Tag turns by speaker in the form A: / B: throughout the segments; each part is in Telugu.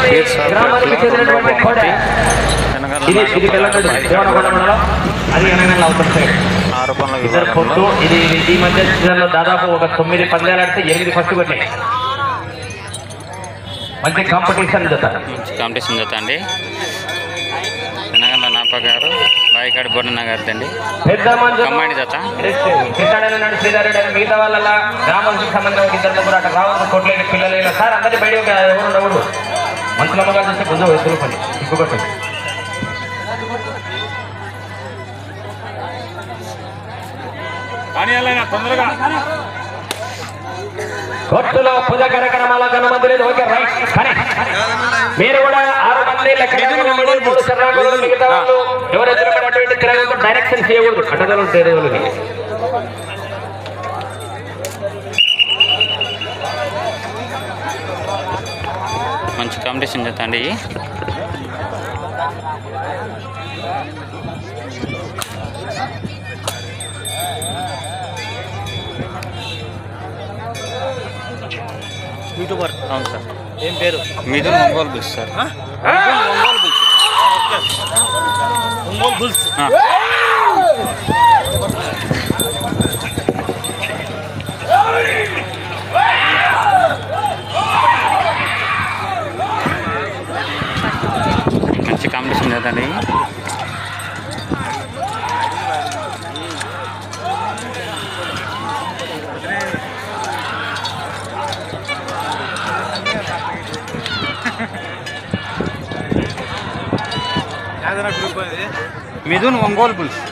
A: తెల్లగండి గ్రామానికి చెందినటువంటి కోడ ఇది ఇది తెల్లగండి దేవనకొండ మండలం అది ఎనగండి అవుతుంది సైడ్
B: ఆరు పనుల
A: ఇద్దరు పొట్టు ఇది ఇది- ఈ మధ్య సీజన్లో దాదాపు ఒక తొమ్మిది పందాలు ఆడితే ఎనిమిది ఫస్ట్ కొట్టాయి మంచి కాంపిటీషన్ జత
B: మంచి కాంపిటీషన్ జత అండి తెలంగాణ నాప గారు బాయికాడి బొన్న గారు అండి
A: పెద్ద మంజు
B: కమ్మాడి జత
A: కృష్ణాడని నాడు శ్రీధరుడు అని మిగతా వాళ్ళ గ్రామానికి సంబంధం ఒక ఇద్దరు ముగ్గురు అట్లా రావాలి కొట్లేని పిల్లలు ఇలా సార్ అందరి బయట ఒక ఎవరు ఉండకూడదు మనుషులమ్మగా చూస్తే కొంచెం ఎదురు పని ఇంకొకటి
C: తొందరగా
A: కొట్టులో పూజ కార్యక్రమాల గణమంది లేదు ఓకే రైట్ కానీ మీరు కూడా ఆరు మంది లెక్క కట్టండి. మూడు శరణాలు మిగతా వాళ్ళు ఎవరు ఎదురుపడినటువంటి తిరగకు డైరెక్షన్ చేయకూడదు అడ్డదలు ఉంటాయి వాళ్ళకి
B: మంచి కాంపిటీషన్ జత అండి ఇవి.
C: యూట్యూబర్
B: అవును సార్
C: ఏం పేరు
B: Mithun Ongole bulls sir
C: Ongole bulls Ongole bulls
B: ఆ. మంచి కాంపిటీషన్ జత అండి ఇవి.
C: ఏదైనా గ్రూప్ అనేది
B: మిథున్ ఒంగోలు బుల్స్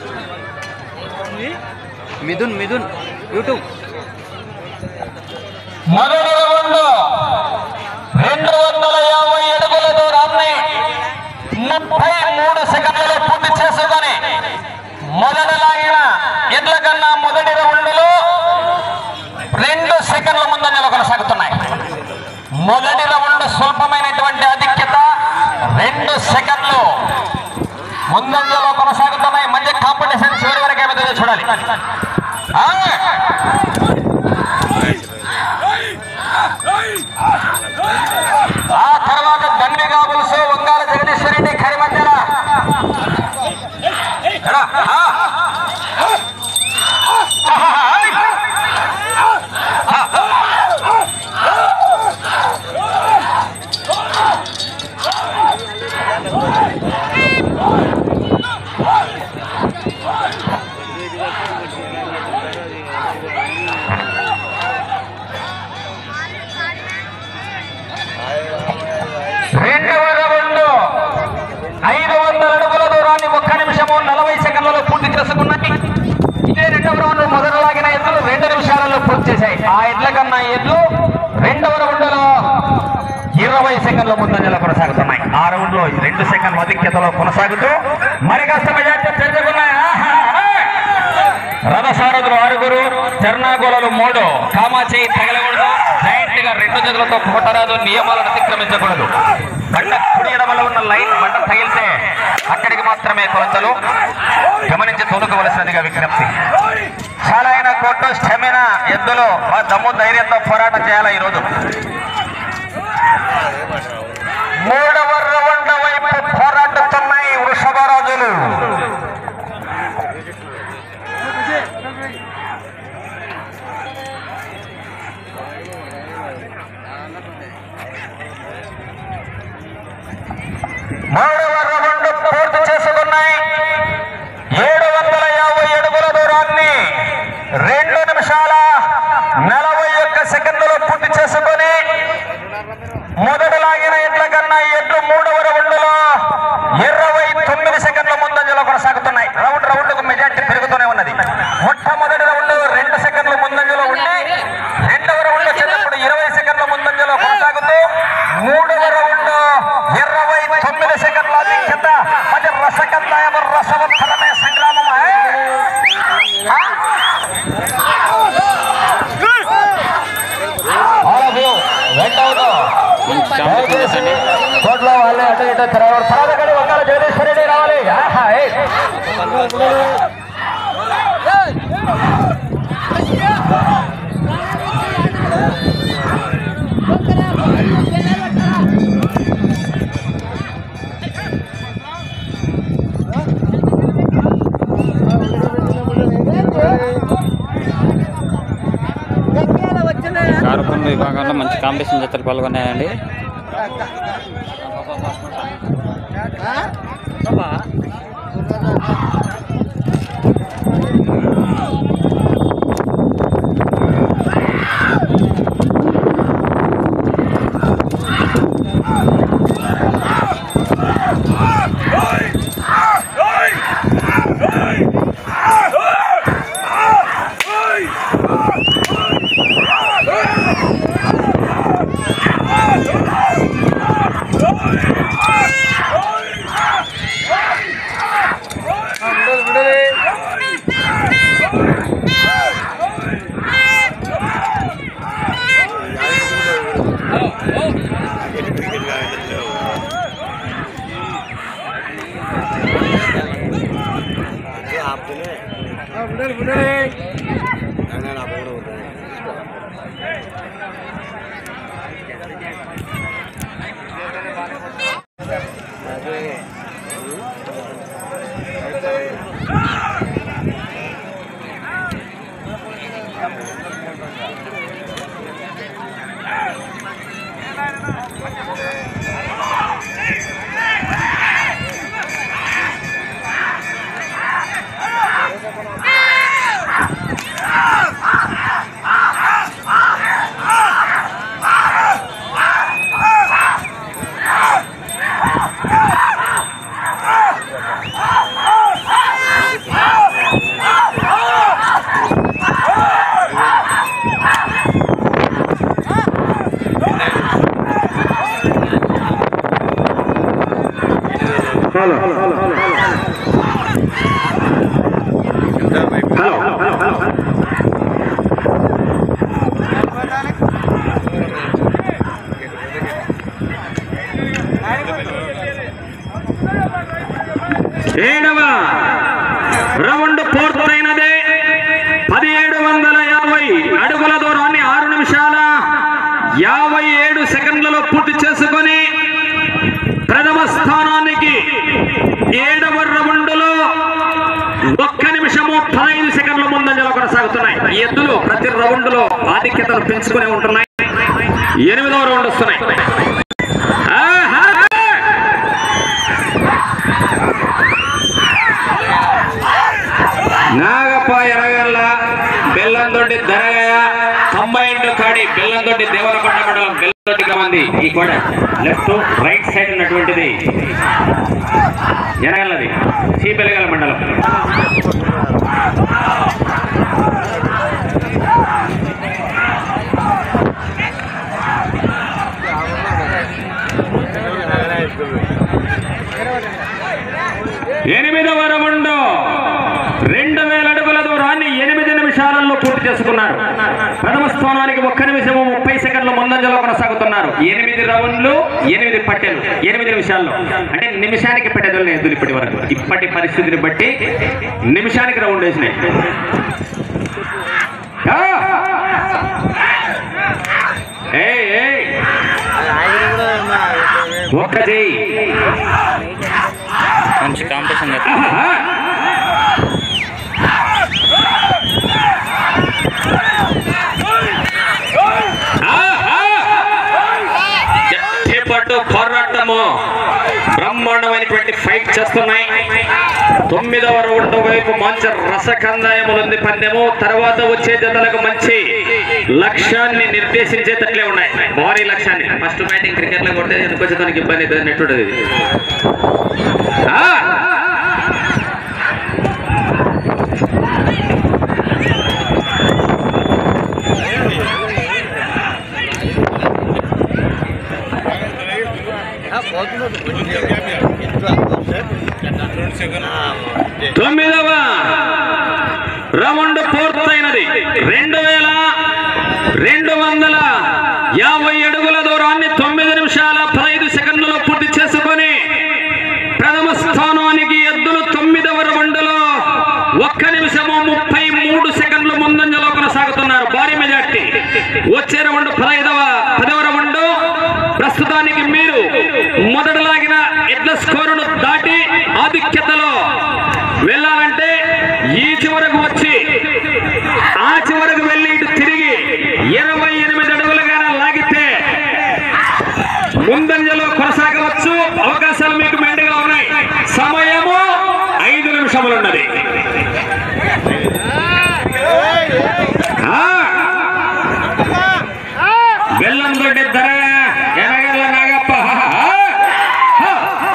B: మిథున్ మిథున్ యూట్యూబ్
A: మొదటి రౌండ్ రెండు వందల యాభై అడుగుల దూరాన్ని ముప్పై మూడు సెకండ్లలో పూర్తి చేసుకొని మొదటి లాగిన ఎడ్ల కన్నా మొదటి రౌండ్లో రెండు సెకండ్ల ముందంజలో కొనసాగుతున్నాయి మొదటి రౌండ్ స్వల్పమైనటువంటి ఆధిక్యత రెండు సెకండ్లు ముందంజలో కొనసాగుతున్నాయి మంచి కాంపిటీషన్ చివరి వరకు ఏమైతే చూడాలి ఆ! ఆ తర్వాత దండ్రి గాబుల్స్ వంగాల జగదీశ్వర రెడ్డి కరిమధ్యల ఎరా, ఆ. రెండవ రౌండ్ ఐదు వందల అడుగుల దూరాన్ని ఒక్క నిమిషము నలభై సెకండ్లలో పూర్తి చేసుకున్నాయి ఇదే రెండవ రౌండ్ మొదలలాగిన ఎద్దులు రెండు నిమిషాలలో పూర్తి చేశాయి ఆ ఎడ్ల కన్నా ఎడ్లు రెండవ రౌండ్లో ఇరవై సెకండ్ల ముందంజలో కొనసాగుతున్నాయి ఆ రౌండ్ లో రెండు సెకండ్ల అధిక్యతలో కొనసాగుతూ మరి కాస్త మెజార్టీ పెంచుకున్నాయి ఆహా! రథసారథులు ఆరుగురు చర్నాగోళలు మూడు కామాచేయి తగలకూడదు జైంట్ గా రెండు జతలతో కొట్టరాదు నియమాలను అతిక్రమించకూడదు బండ కుడి ఎడమలో ఉన్న లైన్ బండ తగిలితే అక్కడికి మాత్రమే కొలతలు గమనించి తొలగవలసినదిగా విజ్ఞప్తి చాలా అయిన కొట్టు స్టెమినా ఎద్దులు ఆ దమ్ము ధైర్యంతో పోరాటం చేయాలి ఈ రోజు మూడవ రౌండ్ వైపు పోరాడుతున్నాయి వృషభరాజులు మూడవ రౌండ్ పూర్తి చేసుకున్నాయి ఏడు వందల యాభై అడుగుల దూరాన్ని రెండు నిమిషాల నలభై ఒక్క సెకండ్లలో పూర్తి చేసుకొని మొదట లాగిన ఎడ్ల కన్నా ఎడ్లు మూడవ రౌండ్లో ఇరవై తొమ్మిది సెకండ్ల ముందంజలో కొనసాగుతున్నాయి రౌండ్ రౌండ్కు మెజార్టీ పెరుగుతూనే ఉన్నది మొట్టమొదటి రౌండ్ రెండు సెకండ్ల ముందంజలో ఉండి రెండవ రౌండ్ వచ్చేటప్పుడు ఇరవై సెకండ్ల ముందంజలో కొనసాగుతూ మూడవ రౌండ్ ఇరవై తొమ్మిది సెకండ్ల అధిక్యత అది రసకందాయ రసవత్తరమే సంగ్రామం రెండవదో
B: మంచి కాంపిటీషన్ జత అండి
A: కోట్లో వాళ్ళే అటు ఇటు తిరగరు తర్వాత కడి ఒక్కరు జగదీశ్వర రెడ్డి రావాలి ఆహా, ఏయ్.
B: కాంపిటీషన్ జతలు పాల్గొన్నాయండి
A: ఏడవ రౌండ్ పూర్తయినదే పదిహేడు వందల యాభై అడుగుల దూరాన్ని ఆరు నిమిషాల యాభై ఏడు సెకండ్లలో పూర్తి చేసుకొని ప్రథమ స్థానానికి ఏడవ రౌండ్లో ఒక్క నిమిషము పదహైదు సెకండ్ల ముందంజలో కొనసాగుతున్నాయి ఈ ఎద్దులు ప్రతి రౌండ్లో ఆధిక్యతను పెంచుకునే ఉంటున్నాయి ఎనిమిదవ రౌండ్ వస్తున్నాయి ఆహా! నాగప్ప ఎరగల్ల బెల్లందొడ్డి ధరగయ కంబైండ్ కాడి బెల్లందొడ్డి దేవరకొండ మండలం బెల్లందొడ్డి గ్రామంది ఈ కోడ లెఫ్ట్ రైట్ సైడ్ ఉన్నటువంటిది ఎరగల్లది సి బెలగల మండలం ఎనిమిదవ రౌండ్ రెండు వేల అడుగుల దూరాన్ని ఎనిమిది నిమిషాలలో పూర్తి చేసుకున్నారు ప్రథమ స్థానానికి ఒక్క నిమిషము ముప్పై సెకండ్ల ముందంజలో కొనసాగుతున్నారు ఎనిమిది రౌండ్లు ఎనిమిది పట్టెలు ఎనిమిది నిమిషాల్లో అంటే నిమిషానికి పెట్టెదలు ఎద్దులు ఇప్పటి వరకు ఇప్పటి పరిస్థితిని బట్టి నిమిషానికి రౌండ్ వేసినాయి ఆ! ఏయ్, ఏయ్. ఒక్క చెయ్యి
B: మంచి కాంపిటీషన్ జత
A: ఆహా! పట్టు పోరాటము బ్రహ్మాండమైనటువంటి ఫైట్ చేస్తున్నాయి తొమ్మిదవ రౌండ్ వైపు మంచి రసకందాయములుంది పందెము తర్వాత వచ్చే జతలకు మంచి లక్ష్యాన్ని నిర్దేశించేటట్లే ఉన్నాయి భారీ లక్ష్యాన్ని ఫస్ట్ బ్యాటింగ్ క్రికెట్ లో కొడితే ఎందుకు వచ్చేదానికి ఇబ్బంది అవుతుంది అన్నట్టు ఇది. ఆ! తొమ్మిదవ రౌండ్ పూర్తయినది రెండు వేల రెండు వందల యాభై అడుగుల దూరాన్ని తొమ్మిది నిమిషాల పదహైదు సెకండ్లలో పూర్తి చేసుకొని ప్రథమ స్థానానికి ఎద్దులు తొమ్మిదవ రౌండ్లో ఒక్క నిమిషము ముప్పై మూడు సెకండ్ల ముందంజలో కొనసాగుతున్నారు భారీ మెజార్టీ వచ్చే రౌండ్ పదహైదవ పదవ రౌండ్ ప్రస్తుతానికి మీరు మొదట లాగిన ఎడ్ల స్కోరును దాటి ఆధిక్యతలో వెళ్ళాలంటే ఈ చివరకు వచ్చి ఆ చివరకు వెళ్ళి ఇటు తిరిగి ఇరవై ఎనిమిది అడుగులుగా లాగితే ముందంజలో కొనసాగవచ్చు అవకాశాలు మీకు మెండుగా ఉన్నాయి సమయము ఐదు నిమిషములు ఉన్నది ఆ. బెల్లం దొడ్డి ధర ఎనగల్ల నాగప్ప ఆ.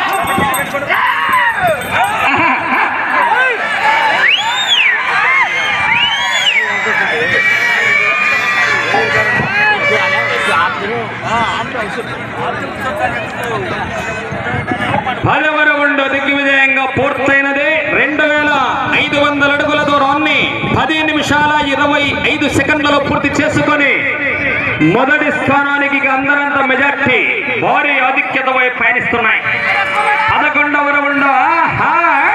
A: పదవర ఉండు దిగ్విజయంగా పూర్తయినది రెండు వేల ఐదు వందల అడుగుల దూరాన్ని పది నిమిషాల ఇరవై ఐదు సెకండ్లలో పూర్తి చేసుకొని మొదటి స్థానానికి అందరంత మెజార్టీ భారీ ఆధిక్యత వైపు పయనిస్తున్నాయి పదకొండవ రౌండ్ ఆహా!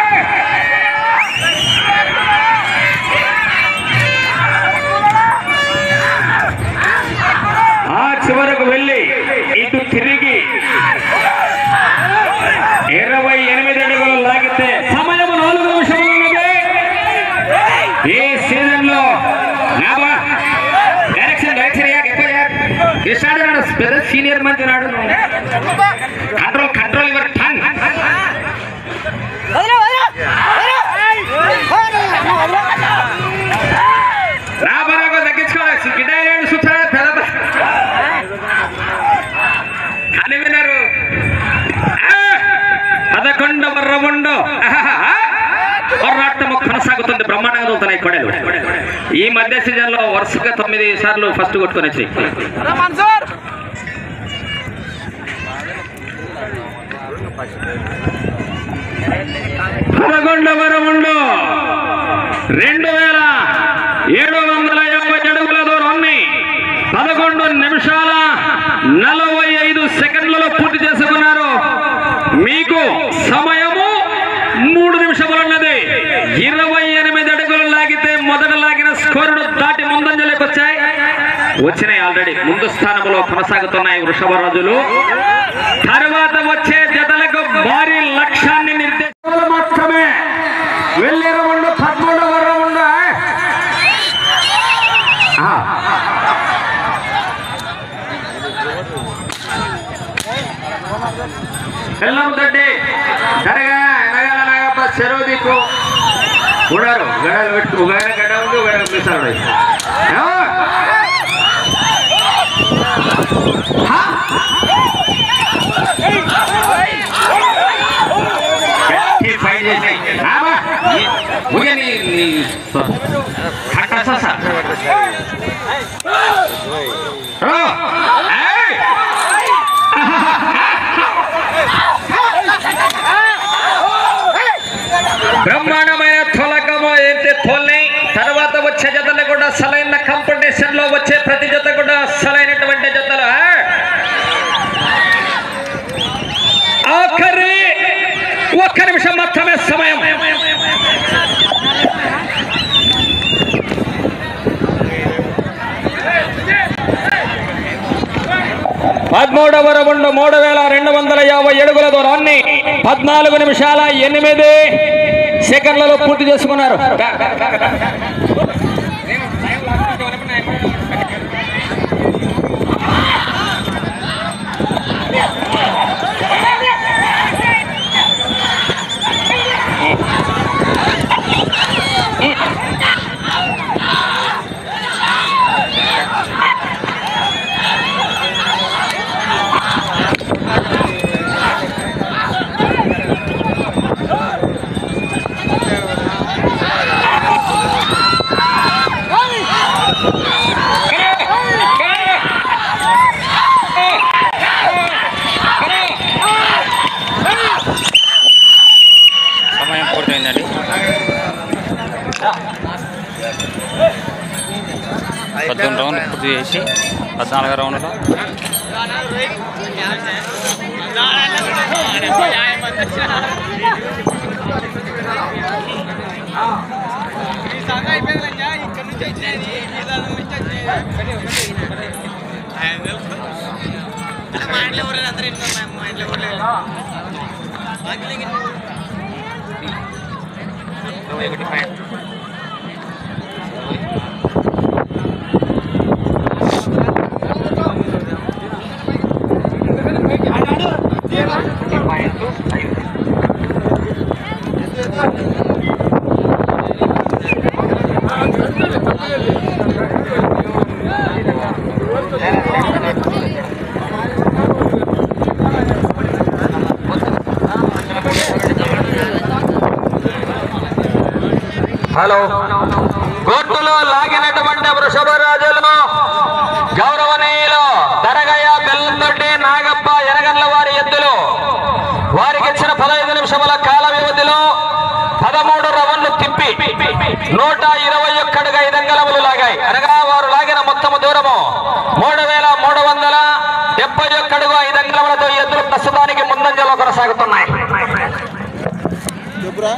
A: ఆ చివరకు వెళ్ళి ఇటు తిరిగి ఇరవై ఎనిమిది అడుగులు లాగితే సమయం నాలుగు నిమిషములు ఉన్నది ఈ సీజన్ లో నాబా డైరెక్షన్ డైరెక్షన్ యాక్ ఎక్కువ యాక్ కృష్ణాడు నాడు పెద్ద సీనియర్ మంచి నాడు కంట్రోల్ కంట్రోల్ యువర్ టంగ్ రాబరాగా తగ్గించుకోవాలి గిడ్డ సుత్రా పెద్ద అని వినరు పదకొండవ రౌండ్ పోరాటము కొనసాగుతుంది బ్రహ్మాండంగా తోలుతున్నాయి కొడలు ఈ మధ్య సీజన్ లో వరుసగా తొమ్మిది సార్లు ఫస్ట్ కొట్టుకొని వచ్చి పదకొండవ రౌండ్ రెండు వేల ఏడు వందల యాభై అడుగుల దూరాన్ని పదకొండు నిమిషాల నలభై ఐదు సెకండ్లలో పూర్తి చేసుకున్నారు మీకు సమయము మూడు నిమిషములు ఉన్నది ఇరవై ఎనిమిది అడుగులు లాగితే మొదట లాగిన స్కోరుడు దాటి ముందంజలోకి వచ్చాయి వచ్చినాయి ఆల్రెడీ ముందు స్థానంలో కొనసాగుతున్నాయి వృషభ రాజులు తర్వాత వచ్చే జతలకు భారీ లక్ష్యాన్ని నిర్దేశించాలి మాత్రమే వెళ్ళే రౌండ్ పదమూడవ రౌండ్ ఆ. బెల్లం తోటి సరిగా ఎనగాల నాగప్ప చెరువు దిక్కు ఉడారు గడలు పెట్టు గడ గడ ఉంది గడ మిసాడు ఫైట్ చేసి ముగే నీ నీ కట్ట సస ఏయ్ బ్రహ్మాండమైన తొలకము ఏంటి తోల్ని తర్వాత వచ్చే జతలు కూడా అసలైన కాంపిటీషన్ లో వచ్చే ప్రతి జత కూడా అసలైనటువంటి జతలు ఆ? ఆఖరి ఒక్క నిమిషం మాత్రమే సమయం పదమూడవ రౌండ్ మూడు వేల రెండు వందల యాభై అడుగుల దూరాన్ని పద్నాలుగు నిమిషాల ఎనిమిది సెకండ్లలో పూర్తి చేసుకున్నారు
B: సమయం పూర్తయిందండి పద్దెనిమిది రౌండ్లు పూర్తి చేసి పద్నాలుగు రౌండ్లో
C: మా ఇంట్లో ఎవరు అందరూ ఇంట్లో మా ఇంట్లో ఎవరు లేరు
A: హలో గొట్టులో లాగినటువంటి వృషభ రాజులను గౌరవనీయులు దరగయ్య బెల్లందొడ్డి నాగప్ప ఎనగండ్ల వారి ఎద్దులు వారికి ఇచ్చిన పదహైదు నిమిషముల కాల వ్యవధిలో పదమూడు రవన్లు తిప్పి నూట ఇరవై ఒక్కడుగా ఐదు అంగళములు లాగాయి అనగా వారు లాగిన మొత్తము దూరము మూడు వేల మూడు వందల డెబ్బై ఒక్కడుగు ఐదు అంగళములతో ఈ ఎద్దులు ప్రస్తుతానికి ముందంజలో కొనసాగుతున్నాయి
D: చెప్పురా